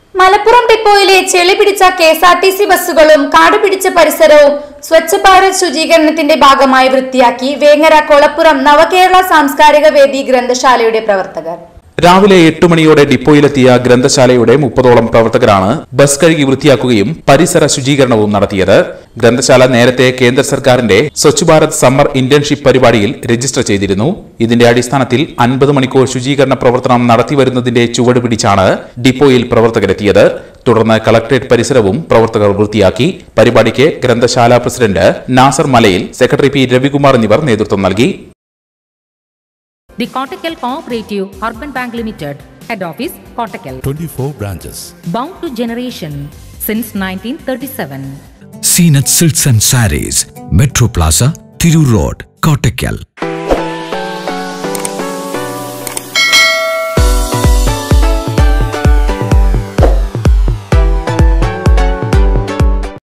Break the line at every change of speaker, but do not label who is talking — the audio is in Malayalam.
മലപ്പുറം ഡിപ്പോയിലെ ചെളി പിടിച്ച K S R T C ബസ്സുകളും കാട് പിടിച്ച പരിസരവും സ്വച്ഛ ഭാരത് ശുചീകരണത്തിന്റെ ഭാഗമായി വൃത്തിയാക്കി വേങ്ങര കൊളപ്പുറം നവകേരള സാംസ്കാരിക വേദി ഗ്രന്ഥശാലയുടെ പ്രവർത്തകർ
രാവിലെ എട്ട് മണിയോടെ ഡിപ്പോയിലെത്തിയ ഗ്രന്ഥശാലയുടെ മുപ്പതോളം പ്രവർത്തകരാണ് ബസ് കഴുകി വൃത്തിയാക്കുകയും പരിസര ശുചീകരണവും നടത്തിയത് ഗ്രന്ഥശാല നേരത്തെ കേന്ദ്ര സർക്കാരിന്റെ സ്വച്ഛ് ഭാരത് സമ്മർ ഇന്റേൺഷിപ്പ് പരിപാടിയിൽ രജിസ്റ്റർ ചെയ്തിരുന്നു ഇതിന്റെ അടിസ്ഥാനത്തിൽ അൻപത് മണിക്കൂർ ശുചീകരണ പ്രവർത്തനം നടത്തിവരുന്നതിന്റെ ചുവട് പിടിച്ചാണ് ഡിപ്പോയിൽ പ്രവർത്തകരെത്തിയത് തുടർന്ന് കളക്ടറേറ്റ് പരിസരവും പ്രവർത്തകർ വൃത്തിയാക്കി പരിപാടിക്ക് ഗ്രന്ഥശാല പ്രസിഡന്റ് നാസർ മലയിൽ സെക്രട്ടറി പി രവികുമാർ എന്നിവർ നേതൃത്വം നൽകി
The Kottakkal Cooperative Urban Bank Limited, Head Office, Kottakkal.
24 branches.
Bound to generation since 1937.
Seen at Silks and Saris, Metro Plaza, Thiru Road, Kottakkal.